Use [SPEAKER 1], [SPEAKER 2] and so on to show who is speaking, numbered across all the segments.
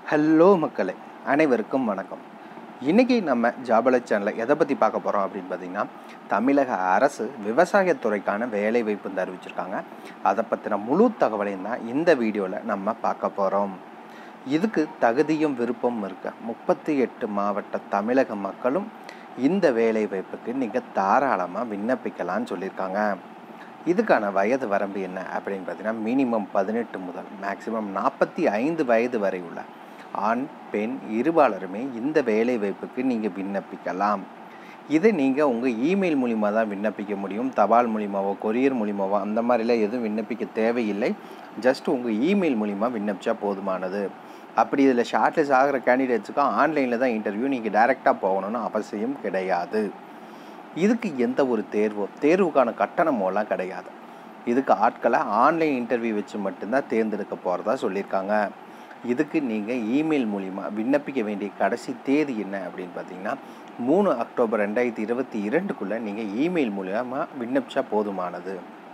[SPEAKER 1] hello மக்களே அனைவருக்கும் வணக்கம் இன்றைக்கி நம்ம ஜாபல சேனலில் எதை பற்றி பார்க்க போகிறோம் அப்படின்னு பார்த்தீங்கன்னா தமிழக அரசு விவசாயத்துறைக்கான வேலை வாய்ப்பு அறிவிச்சிருக்காங்க அதை பற்றின முழு தகவலையும் தான் இந்த வீடியோவில் நம்ம பார்க்க போகிறோம் இதுக்கு தகுதியும் விருப்பமும் இருக்க முப்பத்தி எட்டு மாவட்ட தமிழக மக்களும் இந்த வேலை வாய்ப்புக்கு நீங்கள் தாராளமாக விண்ணப்பிக்கலாம்னு சொல்லியிருக்காங்க இதுக்கான வயது வரம்பு என்ன அப்படின்னு பார்த்தீங்கன்னா மினிமம் பதினெட்டு முதல் மேக்ஸிமம் நாற்பத்தி ஐந்து வயது வரை உள்ள ஆண் பெண் இருபாலருமே இந்த வேலை வாய்ப்புக்கு நீங்கள் விண்ணப்பிக்கலாம் இதை நீங்கள் உங்கள் இமெயில் மூலிமா தான் விண்ணப்பிக்க முடியும் தபால் மூலிமாவோ கொரியர் மூலிமாவோ அந்த மாதிரிலாம் எதுவும் விண்ணப்பிக்க தேவையில்லை ஜஸ்ட் உங்கள் இமெயில் மூலிமா விண்ணப்பிச்சா போதுமானது அப்படி இதில் ஷார்ட்லிஸ்ட் ஆகிற கேண்டிடேட்ஸுக்கும் ஆன்லைனில் தான் இன்டர்வியூ நீங்கள் டைரெக்டாக போகணும்னு அவசியம் கிடையாது இதுக்கு எந்த ஒரு தேர்வோ தேர்வுக்கான கட்டணமோலாம் கிடையாது இதுக்கு ஆட்களை ஆன்லைன் இன்டர்வியூ வச்சு மட்டும்தான் தேர்ந்தெடுக்க போகிறதா சொல்லியிருக்காங்க இதுக்கு நீங்கள் இமெயில் மூலிமா விண்ணப்பிக்க வேண்டிய கடைசி தேதி என்ன அப்படின்னு பார்த்தீங்கன்னா மூணு அக்டோபர் ரெண்டாயிரத்தி இருபத்தி இரண்டுக்குள்ளே நீங்கள் இமெயில் மூலிமா விண்ணப்பிச்சா போதுமானது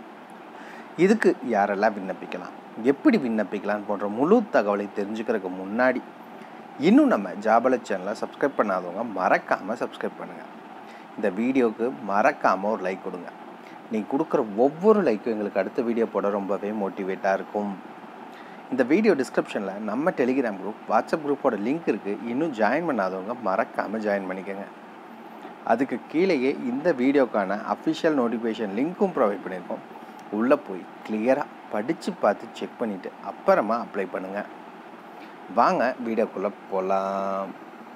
[SPEAKER 1] இதுக்கு யாரெல்லாம் விண்ணப்பிக்கலாம் எப்படி விண்ணப்பிக்கலாம் போன்ற முழு தகவலை தெரிஞ்சுக்கிறதுக்கு முன்னாடி இன்னும் நம்ம ஜாபல சேனலை சப்ஸ்கிரைப் பண்ணாதவங்க மறக்காமல் சப்ஸ்கிரைப் பண்ணுங்கள் இந்த வீடியோவுக்கு மறக்காமல் ஒரு லைக் கொடுங்க நீங்கள் கொடுக்குற ஒவ்வொரு லைக்கும் எங்களுக்கு அடுத்த வீடியோ போட ரொம்பவே மோட்டிவேட்டாக இருக்கும் இந்த வீடியோ டிஸ்கிரிப்ஷனில் நம்ம டெலிகிராம் குரூப் வாட்ஸ்அப் குரூப்போட லிங்க் இருக்குது இன்னும் ஜாயின் பண்ணாதவங்க மறக்காமல் ஜாயின் பண்ணிக்கோங்க அதுக்கு கீழேயே இந்த வீடியோக்கான அஃபிஷியல் நோட்டிஃபிகேஷன் லிங்க்கும் ப்ரொவைட் பண்ணியிருக்கோம் உள்ளே போய் கிளியராக படித்து பார்த்து செக் பண்ணிவிட்டு அப்புறமா அப்ளை பண்ணுங்கள் வாங்க வீடியோக்குள்ளே போகலாம்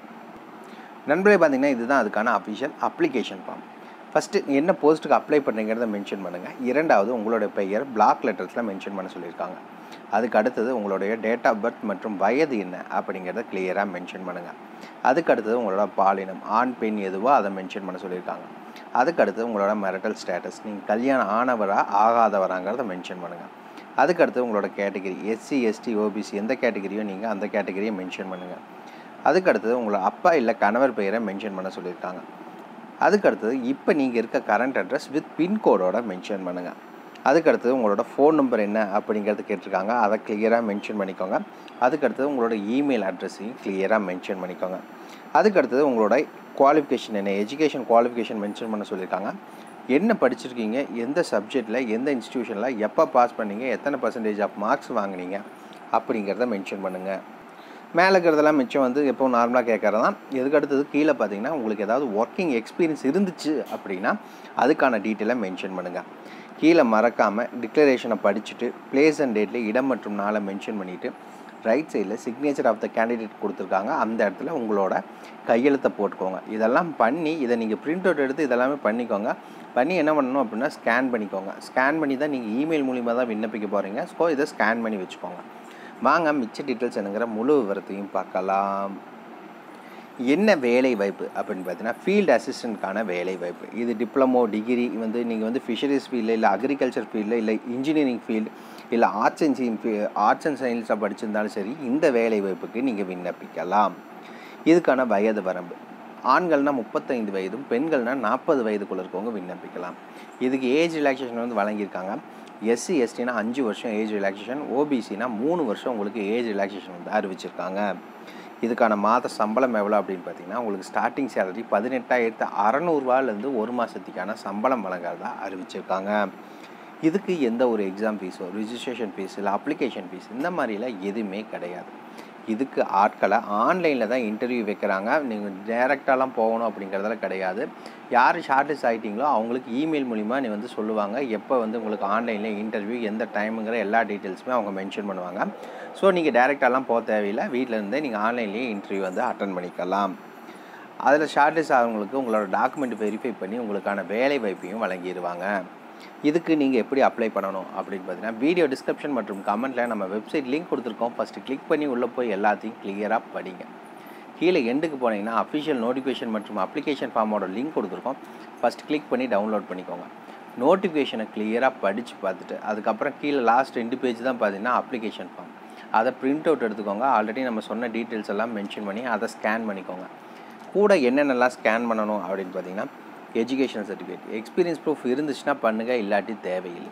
[SPEAKER 1] நண்பர்களே பார்த்தீங்கன்னா இதுதான் அதுக்கான அஃபிஷியல் அப்ளிகேஷன் ஃபார்ம் ஃபஸ்ட்டு என்ன போஸ்ட்டுக்கு அப்ளை பண்ணுறீங்கிறத மென்ஷன் பண்ணுங்கள் இரண்டாவது உங்களோட பெயர் பிளாக் லெட்டர்ஸில் மென்ஷன் பண்ண சொல்லியிருக்காங்க அதுக்கு அடுத்தது உங்களுடைய டேட் ஆஃப் பர்த் மற்றும் வயது என்ன அப்படிங்கிறத கிளியராக மென்ஷன் பண்ணுங்கள் அதுக்கு அடுத்தது உங்களோட பாலினம் ஆண் பெண் எதுவோ அதை மென்ஷன் பண்ண சொல்லியிருக்காங்க அதுக்கு அடுத்தது உங்களோட மெரிட்டல் ஸ்டேட்டஸ் நீங்கள் கல்யாணம் ஆனவரா ஆகாதவராங்கிறத மென்ஷன் பண்ணுங்கள் அதுக்கு அடுத்து உங்களோட கேட்டகிரி எஸ்சி எஸ்டி ஓபிசி எந்த கேட்டகிரியோ நீங்கள் அந்த கேட்டகிரியை மென்ஷன் பண்ணுங்கள் அதுக்கு அடுத்தது உங்களோட அப்பா இல்லை கணவர் பெயரை மென்ஷன் பண்ண சொல்லியிருக்காங்க அதுக்கு அடுத்தது இப்போ நீங்கள் இருக்க கரண்ட் அட்ரஸ் வித் பின்கோடோட மென்ஷன் பண்ணுங்கள் அதுக்கு அடுத்தது உங்களோட ஃபோன் நம்பர் என்ன அப்படிங்கிறது கேட்டிருக்காங்க அதை கிளியராக மென்ஷன் பண்ணிக்கோங்க அதுக்கு அடுத்தது உங்களோட இமெயில் அட்ரஸையும் கிளியராக மென்ஷன் பண்ணிக்கோங்க அதுக்கு அடுத்தது உங்களோட குவாலிஃபிகேஷன் என்ன எஜுகேஷன் குவாலிஃபிகேஷன் மென்ஷன் பண்ண சொல்லியிருக்காங்க என்ன படிச்சிருக்கீங்க எந்த சப்ஜெக்டில் எந்த இன்ஸ்டியூஷனில் எப்போ பாஸ் பண்ணீங்க எத்தனை பர்சன்டேஜ் ஆஃப் மார்க்ஸ் வாங்கினீங்க அப்படிங்கிறத மென்ஷன் பண்ணுங்கள் மேலே இருக்கிறதெல்லாம் மிச்சம் வந்து எப்போ நார்மலாக கேட்குறது தான் எதுக்கு அடுத்தது கீழே பார்த்தீங்கன்னா உங்களுக்கு ஏதாவது ஒர்க்கிங் எக்ஸ்பீரியன்ஸ் இருந்துச்சு அப்படின்னா அதுக்கான டீட்டெயிலை மென்ஷன் பண்ணுங்கள் கீழே மறக்காமல் டிக்ளரேஷனை படிச்சுட்டு பிளேஸ் அண்ட் டேட்டில் இடம் மற்றும் நாளை மென்ஷன் பண்ணிவிட்டு ரைட் சைடில் சிக்னேச்சர் ஆஃப் த கேண்டிடேட் கொடுத்துருக்காங்க அந்த இடத்துல உங்களோட கையெழுத்தை போட்டுக்கோங்க இதெல்லாம் பண்ணி இதை நீங்கள் பிரிண்ட் அவுட் எடுத்து இதெல்லாமே பண்ணிக்கோங்க பண்ணி என்ன பண்ணணும் அப்படின்னா ஸ்கேன் பண்ணிக்கோங்க ஸ்கேன் பண்ணி தான் நீங்கள் இமெயில் மூலிமா தான் விண்ணப்பிக்க போகிறீங்க ஸோ இதை ஸ்கேன் பண்ணி வச்சுக்கோங்க வாங்க மிச்ச டீட்டெயில்ஸ் என்னங்கிற முழு விவரத்தையும் பார்க்கலாம் என்ன வேலை வாய்ப்பு அப்படின்னு பார்த்தீங்கன்னா ஃபீல்டு அசிஸ்டண்ட்கான வேலை வாய்ப்பு இது டிப்ளமோ டிகிரி வந்து நீங்கள் வந்து ஃபிஷரிஸ் ஃபீல்டில் இல்லை அக்ரிகல்ச்சர் ஃபீல்டில் இல்லை இன்ஜினியரிங் ஃபீல்டு இல்லை arts and science arts and சயின்ஸாக படிச்சிருந்தாலும் சரி இந்த வேலை வாய்ப்புக்கு நீங்கள் விண்ணப்பிக்கலாம் இதுக்கான வயது வரம்பு ஆண்கள்னால் முப்பத்தைந்து வயதும் பெண்கள்னால் நாற்பது வயதுக்குள்ள இருக்கவங்க விண்ணப்பிக்கலாம் இதுக்கு ஏஜ் ரிலாக்ஸேஷன் வந்து வழங்கியிருக்காங்க எஸ்சி எஸ்டினா அஞ்சு வருஷம் ஏஜ் ரிலாக்ஸேஷன் ஓபிசினா மூணு வருஷம் உங்களுக்கு ஏஜ் ரிலாக்ஸேஷன் வந்து அறிவிச்சிருக்காங்க இதுக்கான மாத சம்பளம் எவ்வளோ அப்படின்னு பார்த்தீங்கன்னா உங்களுக்கு ஸ்டார்டிங் சேலரி பதினெட்டாயிரத்து அறநூறுவாலேருந்து ஒரு மாதத்துக்கான சம்பளம் வழங்குறதா அறிவிச்சிருக்காங்க இதுக்கு எந்த ஒரு எக்ஸாம் ஃபீஸோ ரிஜிஸ்ட்ரேஷன் ஃபீஸ் இல்லை அப்ளிகேஷன் ஃபீஸ் இந்த மாதிரிலாம் எதுவுமே கிடையாது இதுக்கு ஆட்களை ஆன்லைனில் தான் இன்டர்வியூ வைக்கிறாங்க நீங்கள் டேரெக்டாலாம் போகணும் அப்படிங்கிறதெல்லாம் கிடையாது யார் ஷார்ட்லிஸ்ட் ஆகிட்டீங்களோ அவங்களுக்கு இமெயில் மூலிமா நீ வந்து சொல்லுவாங்க எப்போ வந்து உங்களுக்கு ஆன்லைனில் இன்டர்வியூ எந்த டைமுங்கிற எல்லா டீட்டெயில்ஸுமே அவங்க மென்ஷன் பண்ணுவாங்க ஸோ நீங்கள் டேரெக்டாலாம் போக தேவையில்லை வீட்டில் இருந்தே நீங்கள் ஆன்லைன்லேயே இன்டர்வியூ வந்து அட்டன் பண்ணிக்கலாம் அதில் ஷார்ட்லிஸ்ட் ஆகிறவங்களுக்கு உங்களோட டாக்குமெண்ட் வெரிஃபை பண்ணி உங்களுக்கான வேலை வாய்ப்பையும் வழங்கிடுவாங்க இதுக்கு நீங்கள் எப்படி அப்ளை பண்ணணும் அப்படின்னு பார்த்தீங்கன்னா வீடியோ டிஸ்கிரிப்ஷன் மற்றும் கமெண்ட்டில் நம்ம வெப்சைட் லிங்க் கொடுத்துருக்கோம் ஃபஸ்ட்டு கிளிக் பண்ணி உள்ளே போய் எல்லாத்தையும் கிளியராக படிங்க கீழே எண்டுக்கு போனீங்கன்னா அஃபிஷியல் நோட்டிஃபிகேஷன் மற்றும் அப்ளிகேஷன் ஃபார்மோட லிங்க் கொடுத்துருக்கோம் ஃபஸ்ட் கிளிக் பண்ணி டவுன்லோட் பண்ணிக்கோங்க நோட்டிஃபிகேஷனை கிளியராக படித்து பார்த்துட்டு அதுக்கப்புறம் கீழே லாஸ்ட் ரெண்டு பேஜ் தான் பார்த்தீங்கன்னா அப்ளிகேஷன் ஃபார்ம் அதை பிரிண்ட் அவுட் எடுத்துக்கோங்க ஆல்ரெடி நம்ம சொன்ன டீட்டெயில்ஸ் எல்லாம் மென்ஷன் பண்ணி அதை ஸ்கேன் பண்ணிக்கோங்க கூட என்னென்னலாம் ஸ்கேன் பண்ணணும் அப்படின்னு பார்த்தீங்கன்னா எஜுகேஷன் சர்டிஃபிகேட் எக்ஸ்பீரியன்ஸ் ப்ரூஃப் இருந்துச்சுன்னா பண்ணுங்கள் இல்லாட்டி தேவையில்லை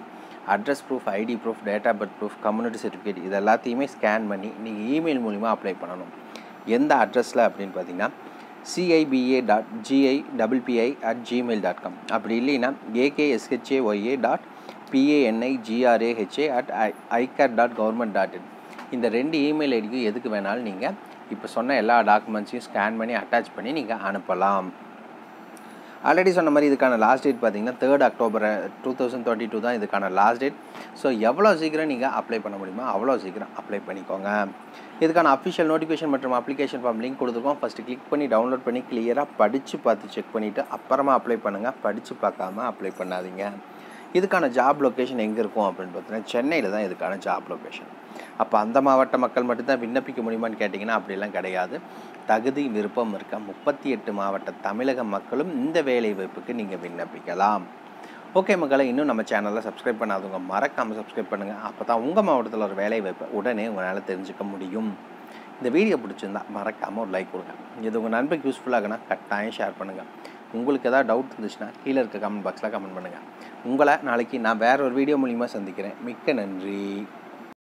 [SPEAKER 1] address proof ID proof date of birth proof community certificate இது எல்லாத்தையுமே ஸ்கேன் பண்ணி நீங்கள் இமெயில் மூலிமா அப்ளை பண்ணணும் எந்த அட்ரஸில் அப்படின்னு பார்த்தீங்கன்னா C I P A dot G I double P I at Gmail dot com அப்படி இல்லைன்னா A K S H A Y A dot P A N I G R A H A at I I gate dot government dot in இந்த ரெண்டு இமெயில் ஐடிக்கு எதுக்கு வேணாலும் நீங்கள் இப்போ சொன்ன எல்லா டாக்குமெண்ட்ஸையும் ஸ்கேன் பண்ணி அட்டாச் பண்ணி நீங்கள் அனுப்பலாம் ஆல்ரெடி சொன்ன மாதிரி இதுக்கான லாஸ்ட் டேட் பார்த்தீங்கன்னா third October two thousand twenty two தான் இதுக்கான லாஸ்ட் டேட் ஸோ எவ்வளோ சீக்கிரம் நீங்கள் அப்ளை பண்ண முடியுமோ அவ்வளோ சீக்கிரம் அப்ளை பண்ணிக்கோங்க இதுக்கான அஃபிஷியல் நோட்டிஃபிகேஷன் மற்றும் அப்ளிகேஷன் ஃபார்ம் லிங்க் கொடுத்துருக்கோம் ஃபஸ்ட்டு கிளிக் பண்ணி டவுன்லோட் பண்ணி கிளியராக படித்து பார்த்து செக் பண்ணிவிட்டு அப்புறமா அப்ளை பண்ணுங்கள் படித்து பார்க்காம அப்ளை பண்ணாதீங்க இதுக்கான ஜாப் லொக்கேஷன் எங்கே இருக்கும் அப்படின்னு பார்த்தீங்கன்னா சென்னையில் தான் இதுக்கான ஜாப் லொக்கேஷன் அப்போ அந்த மாவட்ட மக்கள் மட்டும்தான் விண்ணப்பிக்க முடியுமான்னு கேட்டிங்கன்னா அப்படிலாம் கிடையாது தகுதி விருப்பம் இருக்க முப்பத்தி எட்டு மாவட்ட தமிழக மக்களும் இந்த வேலை வாய்ப்புக்கு நீங்கள் விண்ணப்பிக்கலாம் ஓகே மக்களை இன்னும் நம்ம சேனலில் சப்ஸ்கிரைப் பண்ணாதவங்க மறக்காமல் சப்ஸ்கிரைப் பண்ணுங்கள் அப்போ தான் உங்கள் மாவட்டத்தில் ஒரு வேலை வாய்ப்பை உடனே உங்களால் தெரிஞ்சுக்க முடியும் இந்த வீடியோ பிடிச்சிருந்தா மறக்காமல் ஒரு லைக் கொடுங்க இது உங்கள் நண்பருக்கு யூஸ்ஃபுல்லாகனா கட்டாயம் ஷேர் பண்ணுங்கள் உங்களுக்கு ஏதாவது டவுட் இருந்துச்சுன்னா கீழே இருக்க கமெண்ட் பாக்ஸில் கமெண்ட் பண்ணுங்கள் உங்களை நாளைக்கு நான் வேற ஒரு வீடியோ மூலிமா சந்திக்கிறேன் மிக்க நன்றி